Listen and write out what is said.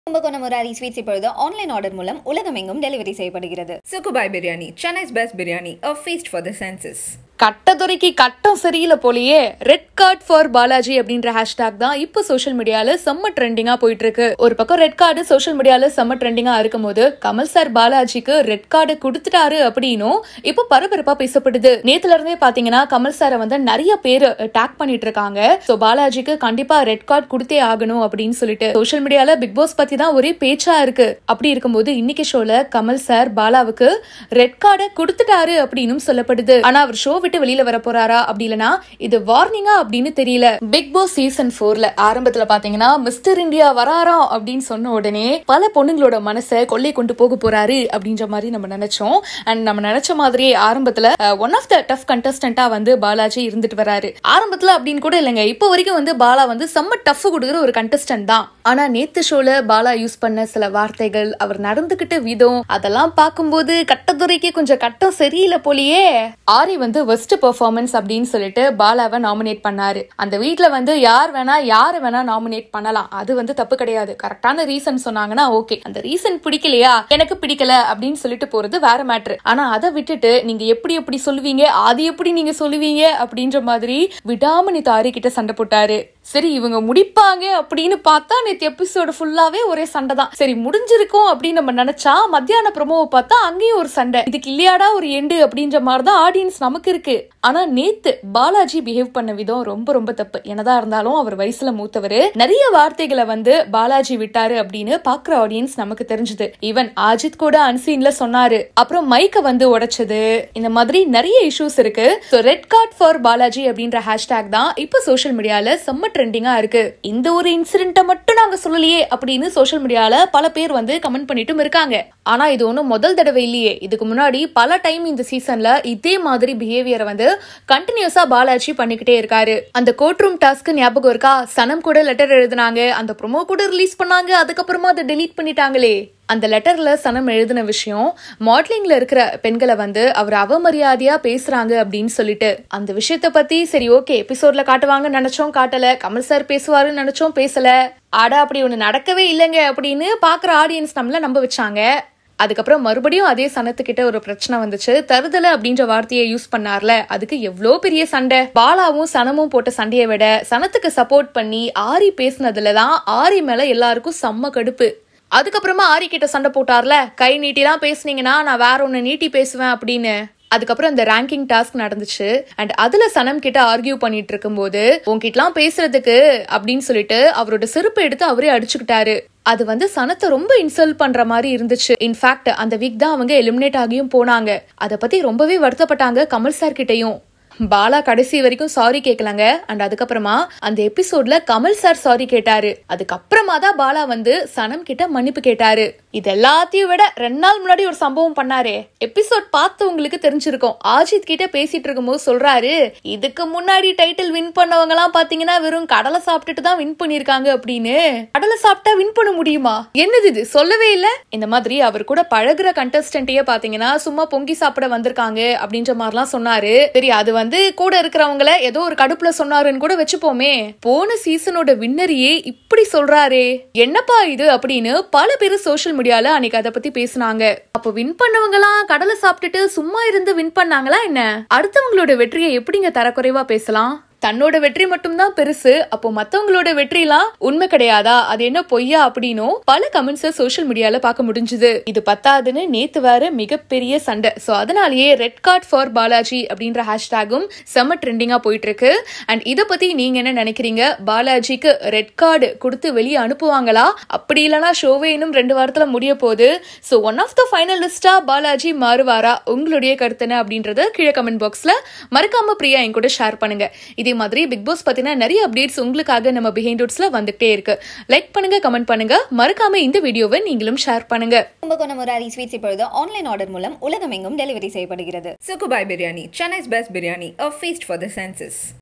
Kumbakonam Murari sweets இப்பொழுது online order மூலம் உலகமெங்கும் டெலிவரி செய்யப்படுகிறது Sukubhai biryani Chennai's best biryani a feast for the senses கட்டதுரைக்கு கட்டம் சரியில்லை போலயே ரெட் கார்டு ஃபார் பாலாஜி அப்படின்ற ஹேஷ்டாக் தான் இப்போ சோஷியல் மீடியால செம்ம ட்ரெண்டிங்கா போயிட்டு இருக்கு ஒரு பக்கம் ரெட் கார்டு சோஷியல் மீடியால செம்ம ட்ரெண்டிங்கா இருக்கும் போது கமல் சார் பாலாஜிக்கு ரெட் கார்டு கொடுத்துட்டாரு அப்படின்னும் இப்போ பரபரப்பா பேசப்படுது நேத்துல இருந்தே பாத்தீங்கன்னா கமல் சாரை வந்து நிறைய பேர் டேக் பண்ணிட்டு இருக்காங்க சோ பாலாஜிக்கு கண்டிப்பா ரெட் கார்டு கொடுத்தே ஆகணும் அப்படின்னு சொல்லிட்டு சோஷியல் மீடியால பிக் பாஸ் பத்தி தான் ஒரே பேச்சா இருக்கு அப்படி இருக்கும்போது இன்னைக்கு ஷோல கமல் சார் பாலாவுக்கு ரெட் கார்டை கொடுத்துட்டாரு அப்படின்னு சொல்லப்படுது ஆனா அவர் ஷோ விட்டு வெளியில வர போறாரா அப்படி இல்லனா இது வார்னிங்கா அப்படின்னு தெரியல பிக் பாஸ் சீசன் போர்ல ஆரம்பத்துல பாத்தீங்கன்னா மிஸ்டர் இந்தியா வராராம் அப்படின்னு சொன்ன உடனே பல பொண்ணுங்களோட மனசை கொள்ளை கொண்டு போக போறாரு அப்படின்ற மாதிரி நம்ம நினைச்சோம் அண்ட் நம்ம நினைச்ச மாதிரியே ஆரம்பத்துல ஒன் ஆஃப் த டஃப் கண்டஸ்டன்டா வந்து பாலாஜி இருந்துட்டு வராரு ஆரம்பத்துல அப்படின்னு கூட இல்லைங்க இப்போ வரைக்கும் வந்து பாலா வந்து செம்ம டஃப் கொடுக்குற ஒரு கண்டஸ்டன்ட் தான் ஆனா நேத்து ஷோல பாலா யூஸ் பண்ண சில வார்த்தைகள் அவர் நடந்துகிட்ட விதம் அதெல்லாம் பார்க்கும்போது கட்டத்துறைக்கு கொஞ்சம் கட்டம் சரியில்லை போலியே ஆரி வந்து வெஸ்ட் பெர்ஃபார்மன்ஸ் அப்படின்னு சொல்லிட்டு பாலாவை நாமினேட் பண்ணாரு அந்த வீட்ல வந்து யார் வேணா யாரை வேணா நாமினேட் பண்ணலாம் அது வந்து தப்பு கிடையாது கரெக்டான ரீசன் சொன்னாங்கன்னா ஓகே அந்த ரீசன் பிடிக்கலையா எனக்கு பிடிக்கல அப்படின்னு சொல்லிட்டு போறது வேற மேட்ரு ஆனா அதை விட்டுட்டு நீங்க எப்படி எப்படி சொல்லுவீங்க அது எப்படி நீங்க சொல்லுவீங்க அப்படின்ற மாதிரி விடாம நீ தாரி கிட்ட சண்டை போட்டாரு சரி இவங்க முடிப்பாங்க அப்படின்னு பார்த்தா நேத்து எபிசோடு ஃபுல்லாவே ஒரே சண்டை தான் சரி முடிஞ்சிருக்கும் அப்படின்னு நம்ம நினைச்சா மத்தியான ப்ரொமோவை பார்த்தா அங்கேயும் ஒரு சண்டை இதுக்கு இல்லையாடா ஒரு எண்டு அப்படின்ற மாதிரி தான் ஆடியன்ஸ் நமக்கு இருக்கு ஆனா நேத்து பாலாஜி பிஹேவ் பண்ண விதம் ரொம்ப ரொம்ப தப்பு என்னதான் இருந்தாலும் அவர் வயசுல மூத்தவர் நிறைய வார்த்தைகளை வந்து பாலாஜி விட்டாரு அப்படின்னு பாக்குற ஆடியன்ஸ் நமக்கு தெரிஞ்சது ஈவன் அஜித் கூட அன்சீன்ல சொன்னாரு அப்புறம் மைக்க வந்து உடைச்சது இந்த மாதிரி நிறைய இஷ்யூஸ் இருக்கு ரெட் கார்ட் ஃபார் பாலாஜி அப்படின்ற ஹேஷ்டாக் தான் இப்போ சோஷியல் மீடியால செம்ம ட்ரெண்டிங்கா இருக்கு இந்த ஒரு இன்சிடென்ட்டை மட்டும் நாங்க சொல்லலையே அப்படின்னு சோஷியல் மீடியால பல பேர் வந்து கமெண்ட் பண்ணிட்டும் இருக்காங்க ஆனா இது ஒன்றும் முதல் தடவை இல்லையே இதுக்கு முன்னாடி பல டைம் இந்த சீசன்ல இதே மாதிரி பிஹேவியரை வந்து கண்டினியூஸா பாலாஜி பண்ணிக்கிட்டே இருக்காரு அந்த கோர்ட் ரூம் டாஸ்க் ஞாபகம் இருக்கா சனம் கூட லெட்டர் எழுதினாங்க அந்த ப்ரொமோ கூட ரிலீஸ் பண்ணாங்க அதுக்கப்புறமா அதை டெலீட் பண்ணிட்டாங்களே அந்த லெட்டர்ல சனம் எழுதின விஷயம் மாடலிங்ல இருக்கிற பெண்களை வந்து அவர் அவமரியாதையா பேசுறாங்க அப்படின்னு சொல்லிட்டு அந்த விஷயத்த பத்தி சரி ஓகே எபிசோட்ல காட்டுவாங்கன்னு நினைச்சோம் காட்டல கமல் சார் பேசுவாருன்னு நினைச்சோம் பேசல ஆடா அப்படி ஒண்ணு நடக்கவே இல்லைங்க அப்படின்னு பாக்குற ஆடியன்ஸ் நம்மள நம்ப வச்சாங்க அதுக்கப்புறம் மறுபடியும் அதே சனத்துக்கிட்ட ஒரு பிரச்சனை வந்துச்சு தருதல அப்படின்ற வார்த்தையை யூஸ் பண்ணார்ல அதுக்கு எவ்வளோ பெரிய சண்டை பாலாவும் சனமும் போட்ட சண்டையை விட சனத்துக்கு சப்போர்ட் பண்ணி ஆரி பேசினதுல தான் ஆரி மேல எல்லாருக்கும் செம்ம கடுப்பு அதுக்கப்புறமா ஆரி கிட்ட சண்டை போட்டார்ல கை நீட்டிலாம் பேசுனீங்கன்னா நான் வேற ஒன்னு நீட்டி பேசுவேன் அப்படின்னு அதுக்கப்புறம் இந்த ரேங்கிங் டாஸ்க் நடந்துச்சு அண்ட் அதுல சனம் கிட்ட ஆர்கியூ பண்ணிட்டு இருக்கும்போது உன்கிட்டலாம் பேசுறதுக்கு அப்படின்னு சொல்லிட்டு அவரோட செருப்பை எடுத்து அவரே அடிச்சுக்கிட்டாரு அது வந்து சனத்தை ரொம்ப இன்சல்ட் பண்ற மாதிரி இருந்துச்சு இன்ஃபேக்ட் அந்த வீக் தான் அவங்க எலிமினேட் ஆகியும் போனாங்க அதை பத்தி ரொம்பவே வருத்தப்பட்டாங்க கமல் சார் கிட்டயும் பாலா கடைசி வரைக்கும் சாரி கேட்கலங்க அண்ட் அதுக்கப்புறமா அந்த எபிசோட்ல கமல் சார் சாரி கேட்டாரு அதுக்கப்புறமா தான் பாலா வந்து சனம் கிட்ட மன்னிப்பு கேட்டாரு இது எல்லாத்தையும் விட ரெண்டு நாள் முன்னாடி ஒரு சம்பவம் பண்ணாரு எபிசோட் பார்த்தவங்களுக்கு தெரிஞ்சிருக்கும் ஆஜித் கிட்ட பேசிட்டு இருக்கும்போது சொல்றாரு இதுக்கு முன்னாடி டைட்டில் வின் பண்ணவங்க எல்லாம் பாத்தீங்கன்னா வெறும் கடலை சாப்பிட்டுட்டு தான் வின் பண்ணிருக்காங்க அப்படின்னு கடலை சாப்பிட்டா வின் பண்ண முடியுமா என்னது இது சொல்லவே இல்ல இந்த மாதிரி அவர் கூட பழகுற கண்டஸ்டன்ட்டையே பாத்தீங்கன்னா சும்மா பொங்கி சாப்பிட வந்திருக்காங்க அப்படின்ற மாதிரிலாம் சொன்னாரு சரி அது வந்து கூட இருக்கிறவங்கள ஏதோ ஒரு கடுப்புல சொன்னாருன்னு கூட வச்சுப்போமே போன சீசனோட வின்னரையே இப்படி சொல்றாரே என்னப்பா இது அப்படின்னு பல பேர் சோஷியல் மீடியால அன்னைக்கு அதை பத்தி பேசினாங்க அப்போ வின் பண்ணவங்க எல்லாம் கடலை சாப்பிட்டுட்டு சும்மா இருந்து வின் பண்ணாங்களா என்ன அடுத்தவங்களோட வெற்றியை எப்படிங்க தரக்குறைவா பேசலாம் தன்னோட வெற்றி மட்டும்தான் பெருசு அப்போ மத்தவங்களோட வெற்றிலாம் உண்மை கிடையாதா அது என்ன பொய்யா அப்படின்னும் பல கமெண்ட்ஸ் சோஷியல் மீடியால பார்க்க முடிஞ்சது இது பத்தாதுன்னு நேத்து வேற மிகப்பெரிய சண்டை சோ அதனாலேயே ரெட் கார்ட் ஃபார் பாலாஜி அப்படின்ற ஹேஷ்டேகும் செம்ம ட்ரெண்டிங்கா போயிட்டு இருக்கு அண்ட் இதை பத்தி நீங்க என்ன நினைக்கிறீங்க பாலாஜிக்கு ரெட் கார்டு கொடுத்து வெளியே அனுப்புவாங்களா அப்படி இல்லைனா ஷோவே இன்னும் ரெண்டு வாரத்துல முடிய போகுது சோ ஒன் ஆஃப் த ஃபைனலிஸ்டா பாலாஜி மாறுவாரா உங்களுடைய கருத்து என்ன அப்படின்றத கீழே கமெண்ட் பாக்ஸ்ல மறக்காம பிரியா என் கூட ஷேர் பண்ணுங்க இதே மாதிரி பிக் பாஸ் பத்தின நிறைய அப்டேட்ஸ் உங்களுக்காக நம்ம பிஹைண்ட் ரூட்ஸ்ல வந்துட்டே இருக்கு லைக் பண்ணுங்க கமெண்ட் பண்ணுங்க மறக்காம இந்த வீடியோவை நீங்களும் ஷேர் பண்ணுங்க கும்பகோணம் முராரி ஸ்வீட்ஸ் இப்பொழுது ஆன்லைன் ஆர்டர் மூலம் உலகமெங்கும் டெலிவரி செய்யப்படுகிறது Sukubhai biryani Chennai's best biryani a feast for the senses